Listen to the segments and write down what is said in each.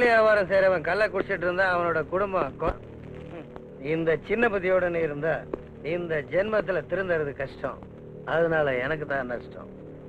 கல் வியாபாரம் செய்யறவன் கல்லை குடிச்சிட்டு இருந்தா அவனோட குடும்பம் கொ- ம். இந்த சின்ன புத்தியோட நீ இருந்தா இந்த ஜென்மத்துல திருந்துறது கஷ்டம் அதனால எனக்கு தான் நஷ்டம்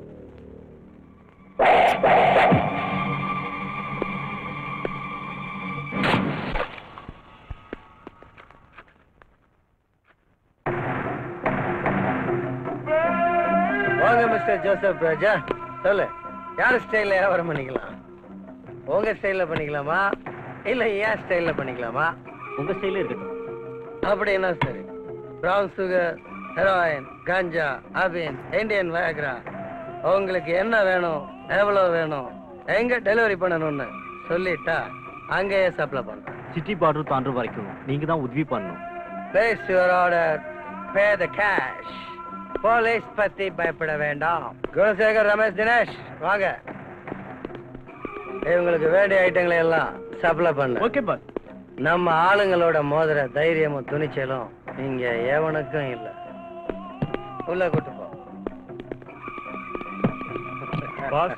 வாங்க மிஸ்டர் ஜோசப் ராஜா சொல்லு யார் ஸ்டைல்ல வியாபாரம் பண்ணிக்கலாம் உங்க ஸ்டைல்ல பண்ணிக்கலாமா இல்ல ஏன் ஸ்டைல்ல பண்ணிக்கலாமா உங்க ஸ்டைல இருக்கட்டும் அப்படின்னா சரி ப்ரௌன் சுகர் ஹெரோயின் காஞ்சா அபின் இந்தியன் வேக்ரா உங்களுக்கு என்ன வேணும் எவ்வளவு வேணும் எங்க டெலிவரி பண்ணணும்னு சொல்லிட்டா அங்கேயே சப்ளை பண்றேன் சிட்டி பார்டர் தாண்டுற வரைக்கும் நீங்க தான் உதவி பண்ணணும் place your order pay the cash police பத்தி பயப்பட வேண்டாம் குணசேகர் ரமேஷ் தினேஷ் வாங்க இவங்களுக்கு வேண்டிய ஐட்டங்களை எல்லாம் சப்ளை பண்ணு ஓகே பாஸ் நம்ம ஆளுங்களோட மோதிர தைரியமும் துணிச்சலும் இங்க எவனுக்கும் இல்ல உள்ள கூட்டு போ பாஸ்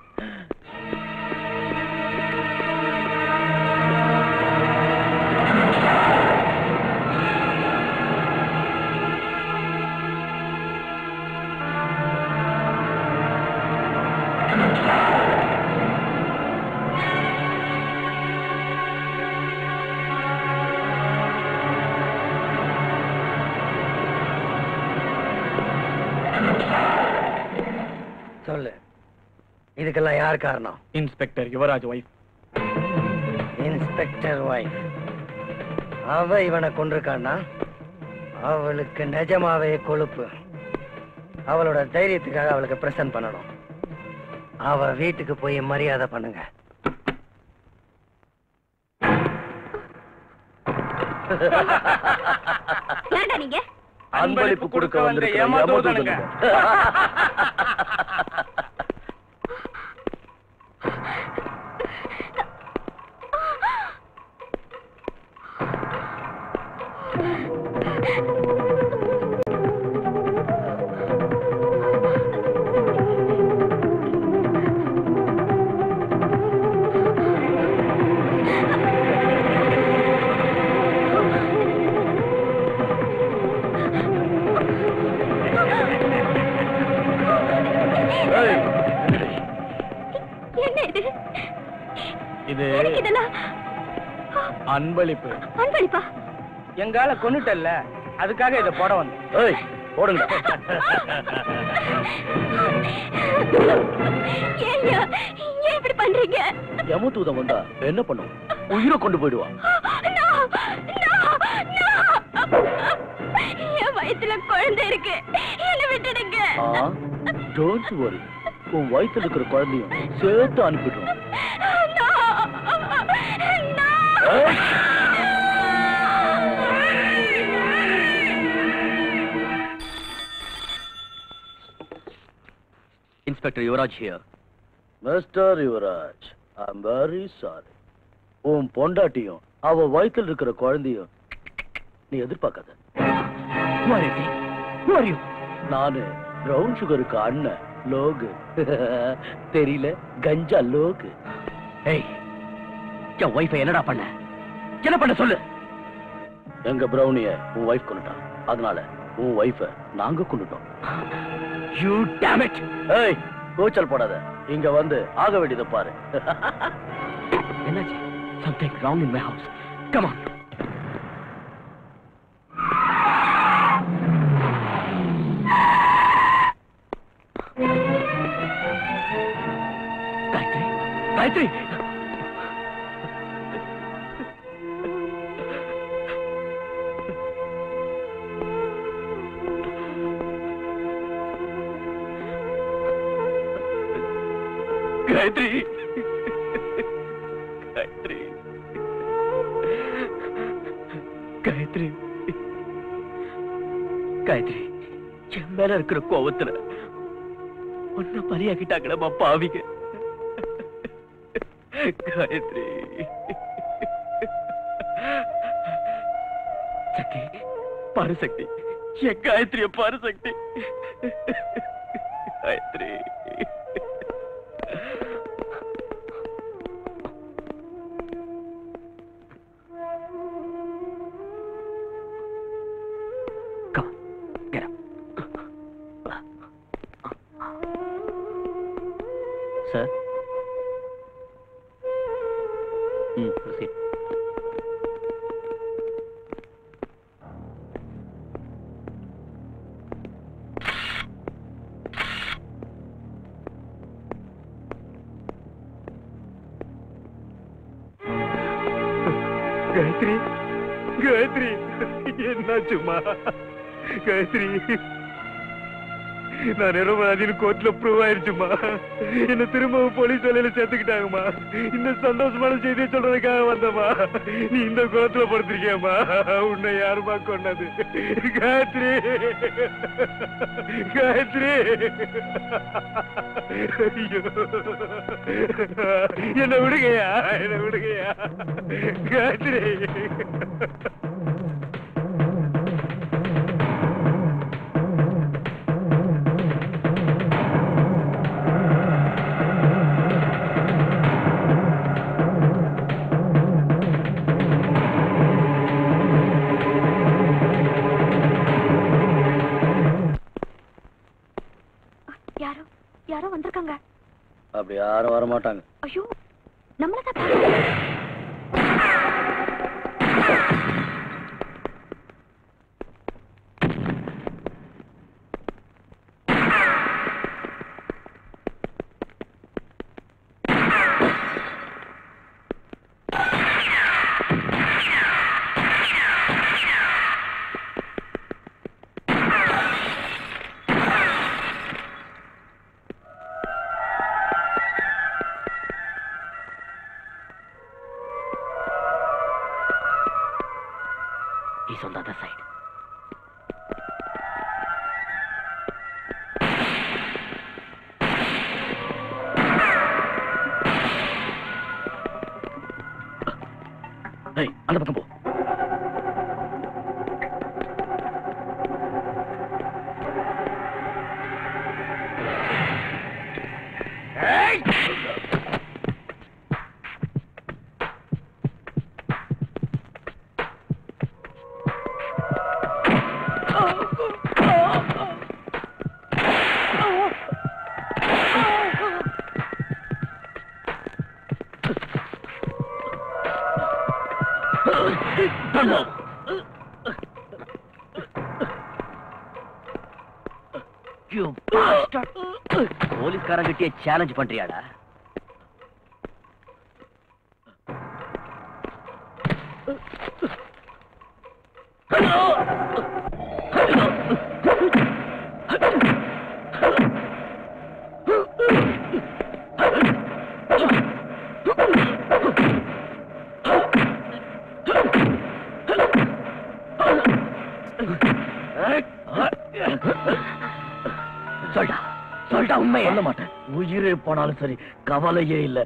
சொல்லு இதுக்கெல்லாம் யார் காரணம் inspector Yuvraj wife inspector wife அவ இவனை கொண்டிருக்கான்னா அவளுக்கு நிஜமாவே கொழுப்பு அவளோட தைரியத்துக்காக அவளுக்கு பிரசன்ட் பண்ணணும் அவ வீட்டுக்கு போய் மரியாதை பண்ணுங்க ஏன்டா நீங்க அன்பளிப்பு கொடுக்க வந்த ஏமாத்துவதனுங்க என்ன இது இது எனக்கு இதெல்லாம் அன்பளிப்பு அன்பளிப்பா எங்கால கொன்னுட்டல்ல அதுக்காக இத போட வந்தேன் ஏய் போடுங்க ஏய்யா ஏன் இப்படி பண்றீங்க யமதூதம் வந்தா என்ன பண்ணும் உயிரை கொண்டு போயிடுவா No! No! No! என் வயித்துல குழந்தை இருக்கு என்ன விட்டுடுங்க டோன்ட் வரி உன் வயித்துல இருக்கிற குழந்தையும் சேர்த்து அனுப்பிடுறோம் No! No! ஏய். Inspector Yuvraj here mister Yuvraj I am very sorry உன் பொண்டாட்டியும் அவ வயித்துல இருக்கிற குழந்தையும் நீ எதிர்பார்க்காத நானு பிரவுன் சுகருக்கு அண்ணன் லோகு தெரியல கஞ்சா லோகு ஏய் என் ஒய்ஃபை என்னடா பண்ண என்ன பண்ண சொல்லு எங்க பிரவுனிய உன் ஒய்ஃப் கொண்டுட்டான் அதனால உன் ஒய்ஃப நாங்க கொண்டுட்டோம் யூ டேம் இட் ஏய் கூச்சல் போடாத இங்க வந்து ஆக வேண்டியதை பாரு என்னாச்சு something wrong in my house come on Gayathri Gayathri Gayathri Gayathri Gayathri Gayathri என் மேல இருக்கிற கோவத்துல ஒன்ன பலியாக்கிட்டாங்கடா பாவிங்க காயத்ரி சக்தி பாரு சக்தி என் காயத்ரிய பாரு Shakti Gayathri sir hmm proceed. Gayathri Gayathri என்னாச்சுமா காயத்ரி நான் நிரபராதின்னு கோர்ட்ல ப்ரூவ் ஆயிருச்சுமா என்ன திரும்பவும் போலீஸ் வேலையில சேர்த்துக்கிட்டாங்கம்மா இந்த சந்தோஷமான செய்தியை சொல்றதுக்காக வந்தம்மா நீ இந்த குளத்துல படுத்திருக்கியம்மா உன்னை யாருமா கொண்டது காயத்ரி காயத்ரி ஐயோ என்ன விடுங்கய்யா என்ன விடுங்கய்யா காயத்ரி யாரோ யாரோ வந்திருக்காங்க அப்படி யாரும் வர மாட்டாங்க ஐயோ நம்மள தான் பாருங்க. He's on the other side. ஏய், அந்த பக்கம் போ You bastard! போலீஸ்காரங்கிட்டே சேலஞ்ச் பண்றியாடா சொல்டா சொல்டா உண்மை சொல்ல மாட்டேன் உயிரே போனாலும் சரி கவலையே இல்ல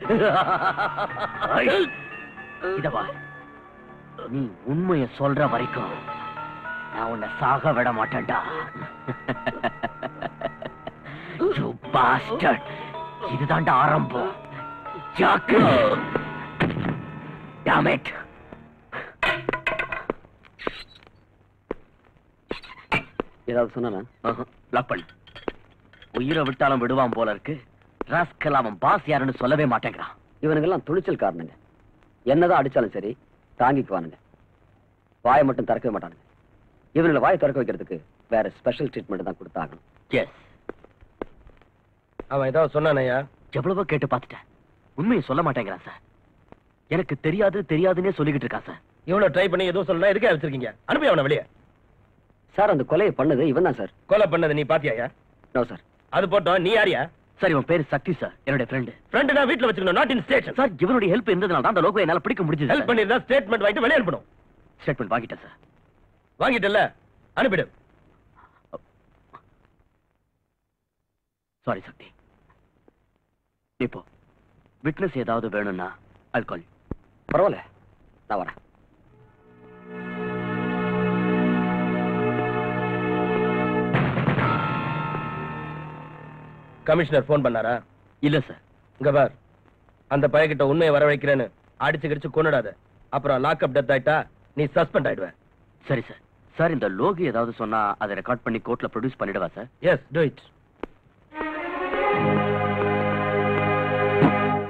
இதவா நீ உண்மைய சொல்ற வரைக்கும் நான் உன்னை சாக விட மாட்டேன்டா You bastard. இதுதான்டா ஆரம்பம் ஜாக்கு Damn it. ஏதாவது சொன்னா லாக் பண்ணு உயிரை விட்டாலும் விடுவான் போல இருக்கு ராஸ்கல் அவன் பாஸ் யாருன்னு சொல்லவே மாட்டேங்கிறான் இவனுங்கெல்லாம் துணிச்சல் காரணங்க என்னதான் அடிச்சாலும் சரி தாங்கிக்குவானுங்க வாயை மட்டும் திறக்கவே மாட்டானுங்க இவனுங்களை வாயை திறக்க வைக்கிறதுக்கு வேற ஸ்பெஷல் ட்ரீட்மெண்ட் தான் கொடுத்தாகணும் எஸ் அவன் ஏதாவது சொன்னானய்யா எவ்வளவோ கேட்டு பார்த்துட்டேன் உண்மையை சொல்ல மாட்டேங்கிறான் சார் எனக்கு தெரியாது தெரியாதுன்னே சொல்லிக்கிட்டு இருக்கான் சார் இவ்வளவு ட்ரை பண்ணி எதுவும் சொல்லலாம் எதுக்கே வச்சிருக்கீங்க அனுப்பி அவனை வெளியே சார் அந்த கொலையை பண்ணது இவன் தான் சார் கொலை பண்ணது நீ பாத்தியாயா நோ சார் அது போட்டோம் நீ யாரியா சார் இவன் பேரு சக்தி சார் என்னுடைய ஃப்ரெண்டு ஃப்ரெண்டு நான் வீட்ல வச்சுக்கணும் நாட் இன் ஸ்டேஷன் சார் இவனுடைய ஹெல்ப் இருந்ததுனால தான் அந்த லோகோ என்னால பிடிக்க முடிஞ்சது ஹெல்ப் பண்ணிருந்தா ஸ்டேட்மெண்ட் வாங்கிட்டு வெளியே அனுப்பணும் ஸ்டேட்மெண்ட் வாங்கிட்டேன் சார் வாங்கிட்டல அனுப்பிடு சாரி சக்தி இப்போ விட்னஸ் ஏதாவது வேணும்னா அல்கால் பரவாயில்ல நான் வரேன் கமிஷனர் ஃபோன் பண்ணாரா இல்ல சார் இங்க பார் அந்த பையன்கிட்ட உண்மையை வரவழைக்கிறேன்னு அடிச்சு கிடிச்சு கொன்னுடாத அப்புறம் லாக்அப் டெத் ஆயிட்டா நீ சஸ்பெண்ட் ஆயிடுவ சரி சார் சார் இந்த லோகி ஏதாவது சொன்னா அதை ரெக்கார்ட் பண்ணி கோர்ட்ல ப்ரொடியூஸ் பண்ணிடுவா சார் எஸ் டு இட்